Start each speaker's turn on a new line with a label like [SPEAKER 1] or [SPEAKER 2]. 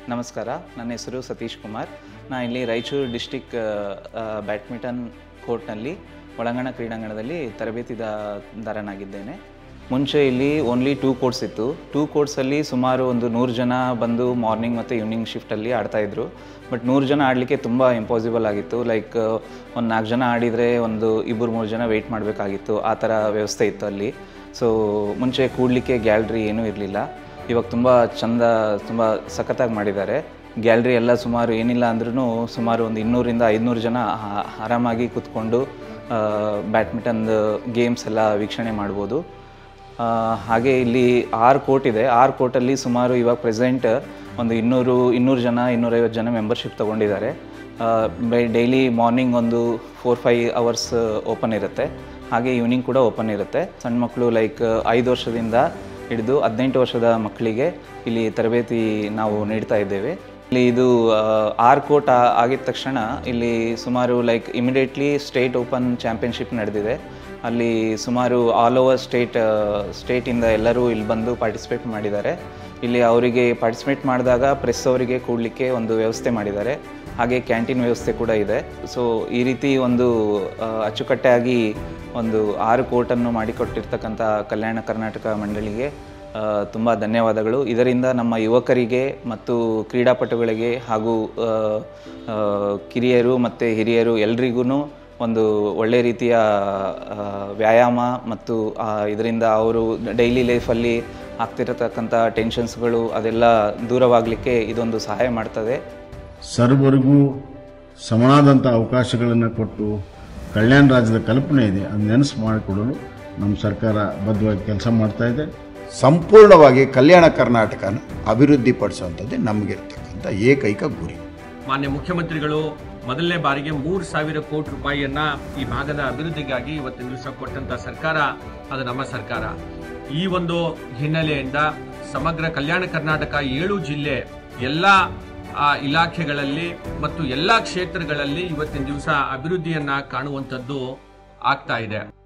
[SPEAKER 1] ನಮಸ್ಕಾರ ನನ್ನ ಹೆಸರು ಸತೀಶ್ ಕುಮಾರ್ ನಾನು ಇಲ್ಲಿ ರಾಯಚೂರು ಡಿಸ್ಟಿಕ್ ಬ್ಯಾಡ್ಮಿಂಟನ್ ಕೋರ್ಟ್ನಲ್ಲಿ ಒಳಾಂಗಣ ಕ್ರೀಡಾಂಗಣದಲ್ಲಿ ತರಬೇತಿದಾರನಾಗಿದ್ದೇನೆ ಮುಂಚೆ ಇಲ್ಲಿ ಓನ್ಲಿ ಟೂ ಕೋರ್ಟ್ಸ್ ಇತ್ತು ಟೂ ಕೋರ್ಟ್ಸಲ್ಲಿ ಸುಮಾರು ಒಂದು ನೂರು ಜನ ಬಂದು ಮಾರ್ನಿಂಗ್ ಮತ್ತು ಈವ್ನಿಂಗ್ ಶಿಫ್ಟಲ್ಲಿ ಆಡ್ತಾಯಿದ್ರು ಬಟ್ ನೂರು ಜನ ಆಡಲಿಕ್ಕೆ ತುಂಬ ಇಂಪಾಸಿಬಲ್ ಆಗಿತ್ತು ಲೈಕ್ ಒಂದು ನಾಲ್ಕು ಜನ ಆಡಿದರೆ ಒಂದು ಇಬ್ಬರು ಮೂರು ಜನ ವೆಯ್ಟ್ ಮಾಡಬೇಕಾಗಿತ್ತು ಆ ಥರ ವ್ಯವಸ್ಥೆ ಇತ್ತು ಅಲ್ಲಿ ಸೊ ಮುಂಚೆ ಕೂಡಲಿಕ್ಕೆ ಗ್ಯಾಲ್ರಿ ಏನೂ ಇರಲಿಲ್ಲ ಇವಾಗ ತುಂಬ ಚಂದ ತುಂಬ ಸಖತ್ತಾಗಿ ಮಾಡಿದ್ದಾರೆ ಗ್ಯಾಲ್ರಿ ಎಲ್ಲ ಸುಮಾರು ಏನಿಲ್ಲ ಅಂದ್ರೂ ಸುಮಾರು ಒಂದು ಇನ್ನೂರಿಂದ ಐದುನೂರು ಜನ ಆ- ಆರಾಮಾಗಿ ಕೂತ್ಕೊಂಡು ಬ್ಯಾಡ್ಮಿಂಟನ್ ಗೇಮ್ಸ್ ಎಲ್ಲ ವೀಕ್ಷಣೆ ಮಾಡ್ಬೋದು ಆ, ಹಾಗೆ ಇಲ್ಲಿ ಆರು ಕೋರ್ಟ್ ಇದೆ ಆರು ಕೋರ್ಟಲ್ಲಿ ಸುಮಾರು ಇವಾಗ ಪ್ರೆಸೆಂಟ್ ಒಂದು ಇನ್ನೂರು ಇನ್ನೂರು ಜನ ಇನ್ನೂರೈವತ್ತು ಜನ ಮೆಂಬರ್ಶಿಪ್ ತೊಗೊಂಡಿದ್ದಾರೆ ಡೈಲಿ ಮಾರ್ನಿಂಗ್ ಒಂದು ಫೋರ್ ಫೈವ್ ಅವರ್ಸ್ ಓಪನ್ ಇರುತ್ತೆ ಹಾಗೆ ಈವ್ನಿಂಗ್ ಕೂಡ ಓಪನ್ ಇರುತ್ತೆ ಸಣ್ಣ ಮಕ್ಕಳು ಲೈಕ್ ಐದು ವರ್ಷದಿಂದ ಹಿಡಿದು ಹದಿನೆಂಟು ವರ್ಷದ ಮಕ್ಕಳಿಗೆ ಇಲ್ಲಿ ತರಬೇತಿ ನಾವು ನೀಡ್ತಾ ಇದ್ದೇವೆ ಇಲ್ಲಿ ಇದು ಆರ್ ಕೋಟ್ ಆಗಿದ ತಕ್ಷಣ ಇಲ್ಲಿ ಸುಮಾರು like immediately state open championship ನಡೆದಿದೆ ಅಲ್ಲಿ ಸುಮಾರು ಆಲ್ ಓವರ್ ಸ್ಟೇಟ್ ಸ್ಟೇಟಿಂದ ಎಲ್ಲರೂ ಇಲ್ಲಿ ಬಂದು ಪಾರ್ಟಿಸಿಪೇಟ್ ಮಾಡಿದ್ದಾರೆ ಇಲ್ಲಿ ಅವರಿಗೆ ಪಾರ್ಟಿಸಿಪೇಟ್ ಮಾಡಿದಾಗ ಪ್ರೆಸ್ ಅವರಿಗೆ ಕೂಡಲಿಕ್ಕೆ ಒಂದು ವ್ಯವಸ್ಥೆ ಮಾಡಿದ್ದಾರೆ ಹಾಗೆ ಕ್ಯಾಂಟೀನ್ ವ್ಯವಸ್ಥೆ ಕೂಡ ಇದೆ ಸೊ ಈ ರೀತಿ ಒಂದು ಆ, ಅಚ್ಚುಕಟ್ಟಾಗಿ ಒಂದು ಆರು ಕೋರ್ಟನ್ನು ಮಾಡಿಕೊಟ್ಟಿರ್ತಕ್ಕಂಥ ಕಲ್ಯಾಣ ಕರ್ನಾಟಕ ಮಂಡಳಿಗೆ ತುಂಬ ಧನ್ಯವಾದಗಳು ಇದರಿಂದ ನಮ್ಮ ಯುವಕರಿಗೆ ಮತ್ತು ಕ್ರೀಡಾಪಟುಗಳಿಗೆ ಹಾಗೂ ಆ, ಆ, ಕಿರಿಯರು ಮತ್ತು ಹಿರಿಯರು ಎಲ್ರಿಗೂ ಒಂದು ಒಳ್ಳೆ ರೀತಿಯ ಆ, ವ್ಯಾಯಾಮ ಮತ್ತು ಆ, ಇದರಿಂದ ಅವರು ಡೈಲಿ ಲೈಫಲ್ಲಿ ಆಗ್ತಿರತಕ್ಕಂಥ ಟೆನ್ಷನ್ಸ್ಗಳು ಅದೆಲ್ಲ ದೂರವಾಗಲಿಕ್ಕೆ ಇದೊಂದು ಸಹಾಯ ಮಾಡ್ತದೆ
[SPEAKER 2] ಸರ್ವರಿಗೂ ಸಮನಾದಂಥ ಅವಕಾಶಗಳನ್ನು ಕೊಟ್ಟು ಕಲ್ಯಾಣ ರಾಜ್ಯದ ಕಲ್ಪನೆ ಇದೆ ಅದು ನೆನಸು ಮಾಡಿಕೊಡಲು ನಮ್ಮ ಸರ್ಕಾರ ಬದ್ಧವಾಗಿ ಕೆಲಸ ಮಾಡ್ತಾ ಇದೆ
[SPEAKER 3] ಸಂಪೂರ್ಣವಾಗಿ ಕಲ್ಯಾಣ ಕರ್ನಾಟಕನ ಅಭಿವೃದ್ಧಿಪಡಿಸುವಂಥದ್ದೇ ನಮಗಿರ್ತಕ್ಕಂಥ ಏಕೈಕ ಗುರಿ
[SPEAKER 4] ಮಾನ್ಯ ಮುಖ್ಯಮಂತ್ರಿಗಳು ಮೊದಲನೇ ಬಾರಿಗೆ ಮೂರು ಸಾವಿರ ಕೋಟಿ ರೂಪಾಯಿಯನ್ನ ಈ ಭಾಗದ ಅಭಿವೃದ್ಧಿಗಾಗಿ ಇವತ್ತಿನ ದಿವಸ ಕೊಟ್ಟಂತ ಸರ್ಕಾರ ಅದು ನಮ್ಮ ಸರ್ಕಾರ ಈ ಒಂದು ಹಿನ್ನೆಲೆಯಿಂದ ಸಮಗ್ರ ಕಲ್ಯಾಣ ಕರ್ನಾಟಕ ಏಳು ಜಿಲ್ಲೆ ಎಲ್ಲ ಆ, ಇಲಾಖೆಗಳಲ್ಲಿ ಮತ್ತು ಎಲ್ಲ ಕ್ಷೇತ್ರಗಳಲ್ಲಿ ಇವತ್ತಿನ ದಿವಸ ಅಭಿವೃದ್ಧಿಯನ್ನ ಕಾಣುವಂಥದ್ದು ಆಗ್ತಾ ಇದೆ